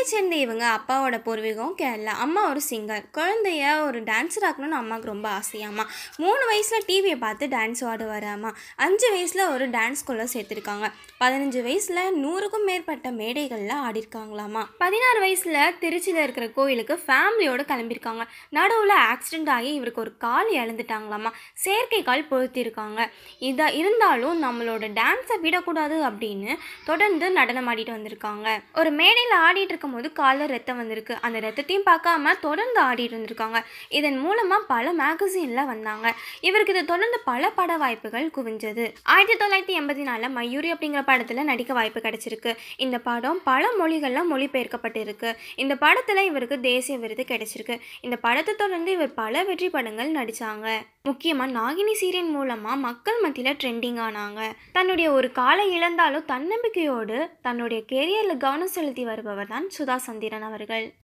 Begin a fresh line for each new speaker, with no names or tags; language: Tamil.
சேர்ந்த இவங்க அப்பாவோட பூர்வீகம் கேரளா அம்மா ஒரு சிங்கர் குழந்தைய ஒரு டான்ஸர் ஆக்கணும்னு அம்மாவுக்கு ரொம்ப ஆசையாமா மூணு வயசில் டிவியை பார்த்து டான்ஸ் ஆடுவாராமா அஞ்சு வயசில் ஒரு டான்ஸ் ஸ்கூலில் சேர்த்துருக்காங்க பதினஞ்சு வயசில் நூறுக்கும் மேற்பட்ட மேடைகளில் ஆடிருக்காங்களாமா பதினாறு வயசில் திருச்சியில் இருக்கிற கோயிலுக்கு ஃபேமிலியோடு கிளம்பியிருக்காங்க நடுவில் ஆக்சிடென்ட் ஆகி இவருக்கு ஒரு கால் இழந்துட்டாங்களாமா செயற்கை கால் பொருத்தியிருக்காங்க இதை இருந்தாலும் நம்மளோட டான்ஸை விடக்கூடாது அப்படின்னு தொடர்ந்து நடனம் ஆடிட்டு வந்திருக்காங்க ஒரு மேடையில் ஆடிட்டு இருக்கும்போது காலில் ரத்தம் வந்திருக்கு அந்த ரத்தத்தையும் பார்க்காம தொடர்ந்து ஆடிட்டு வந்திருக்காங்க இதன் மூலமாக பல மேகசினில் வந்தாங்க இவருக்கு இதை தொடர்ந்து பல பட வாய்ப்புகள் குவிஞ்சது ஆயிரத்தி தொள்ளாயிரத்தி எண்பத்தி நாலில் மயூரி அப்படிங்கிற படத்தில் நடிக்க வாய்ப்பு கிடைச்சிருக்கு இந்த படம் பல மொழிகளில் மொழிபெயர்க்கப்பட்டிருக்கு இந்த படத்தில் இவருக்கு தேசிய விருது கிடைச்சிருக்கு இந்த படத்தை தொடர்ந்து இவர் பல வெற்றி படங்கள் நடித்தாங்க முக்கியமாக நாகினி சீரியல் மூலமாக மக்கள் மத்தியில் ட்ரெண்டிங் ஆனாங்க தன்னுடைய ஒரு காலை இழந்தாலும் தன்னம்பிக்கையோடு தன்னுடைய கெரியரில் கவனம் செலுத்தி வருபவர் தான் சுதா சந்திரன் அவர்கள்